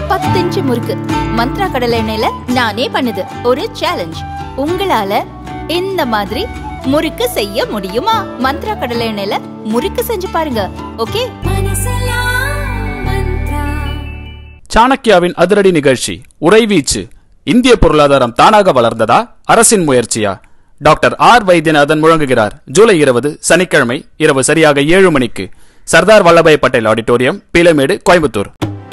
பத்து இன்ச்சு முறுக்கு மந்த்ரா கடலை எண்ணெயில நானே பண்ணுது ஒரு சேலஞ்ச் உங்களால இந்த மாதிரி முறுக்கு செய்ய முடியுமா மந்த்ரா கடலை எண்ணெயில முறுக்கு செஞ்சு பாருங்க ஓகே சாணக்கியாவின் அதிரடி நிகழ்ச்சி உறைவீச்சு இந்திய பொருளாதாரம் தானாக வளர்ந்ததா அரசின் முயற்சியா டாக்டர் ஆர் வைத்தியநாதன் முழங்குகிறார் ஜூலை இருபது சனிக்கிழமை இரவு சரியாக ஏழு மணிக்கு சர்தார் வல்லபாய் பட்டேல் ஆடிட்டோரியம் பீலமேடு கோயம்புத்தூர்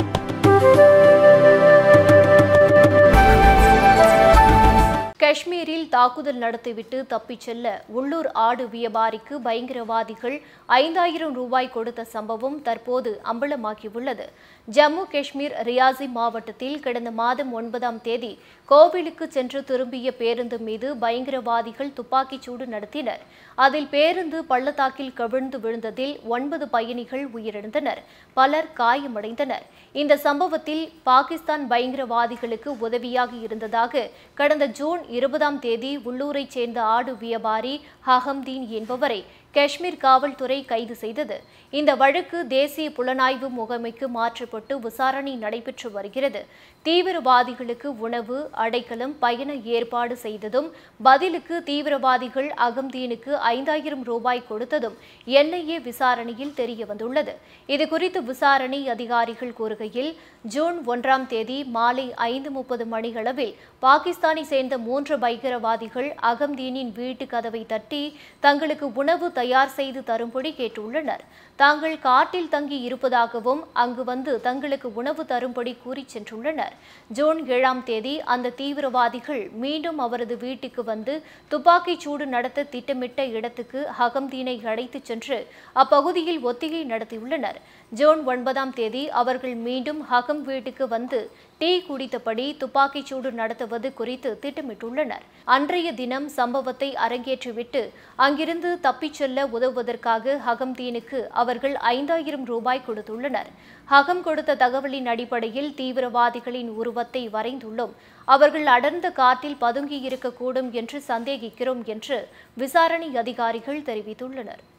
காஷ்மீரில் தாக்குதல் நடத்திவிட்டு தப்பிச் செல்ல உள்ளூர் ஆடு வியாபாரிக்கு பயங்கரவாதிகள் ஐந்தாயிரம் ரூபாய் கொடுத்த சம்பவம் தற்போது அம்பலமாகியுள்ளது ஜம்மு காஷ்மீர் ரியாசி மாவட்டத்தில் கடந்த மாதம் ஒன்பதாம் தேதி கோவிலுக்கு சென்று திரும்பிய பேருந்து மீது பயங்கரவாதிகள் துப்பாக்கிச் சூடு நடத்தினர் அதில் பேருந்து பள்ளத்தாக்கில் கவிழ்ந்து விழுந்ததில் ஒன்பது பயணிகள் உயிரிழந்தனர் பலர் காயமடைந்தனர் இந்த சம்பவத்தில் பாகிஸ்தான் பயங்கரவாதிகளுக்கு உதவியாக இருந்ததாக கடந்த ஜூன் இருபதாம் தேதி உள்ளூரைச் சேர்ந்த ஆடு வியாபாரி ஹஹம்தீன் என்பவரை காஷ்மீர் காவல்துறை கைது செய்தது இந்த வழக்கு தேசிய புலனாய்வு முகமைக்கு மாற்றப்பட்டு விசாரணை நடைபெற்று வருகிறது தீவிரவாதிகளுக்கு உணவு அடைக்கலம் பயண ஏற்பாடு செய்ததும் பதிலுக்கு தீவிரவாதிகள் அகம்தீனுக்கு ஐந்தாயிரம் ரூபாய் கொடுத்ததும் என்ஐஏ விசாரணையில் தெரிய வந்துள்ளது இதுகுறித்து விசாரணை அதிகாரிகள் கூறுகையில் ஜூன் ஒன்றாம் தேதி மாலை ஐந்து முப்பது மணியளவில் பாகிஸ்தானை சேர்ந்த மூன்று பயங்கரவாதிகள் அகம்தீனின் வீட்டு கதவை தட்டி தங்களுக்கு உணவு தயார் செய்து தரும்படி கேட்டுள்ளனர் தாங்கள் காட்டில் தங்கி இருப்பதாகவும் அங்கு வந்து தங்களுக்கு உணவு தரும்படி கூறி சென்றுள்ளனர் ஜூன் ஏழாம் தேதி அந்த தீவிரவாதிகள் மீண்டும் அவரது வீட்டுக்கு வந்து துப்பாக்கிச் சூடு நடத்த திட்டமிட்ட இடத்துக்கு ஹகம்தீனை அழைத்துச் சென்று அப்பகுதியில் ஒத்திகை நடத்தியுள்ளனர் ஜூன் ஒன்பதாம் தேதி அவர்கள் மீண்டும் ஹகம் வீட்டுக்கு வந்து டீ குடித்தபடி துப்பாக்கிச் சூடு நடத்துவது குறித்து திட்டமிட்டுள்ளனர் அன்றைய தினம் சம்பவத்தை அரங்கேற்றிவிட்டு அங்கிருந்து தப்பிச் செல்ல உதவுவதற்காக ஹகம்தீனுக்கு அவர்கள் ஐந்தாயிரம் ரூபாய் கொடுத்துள்ளனர் ஹகம் கொடுத்த தகவலின் அடிப்படையில் தீவிரவாதிகளின் உருவத்தை வரைந்துள்ளோம் அவர்கள் அடர்ந்த காட்டில் பதுங்கி இருக்கக்கூடும் என்று சந்தேகிக்கிறோம் என்று விசாரணை அதிகாரிகள் தெரிவித்துள்ளனர்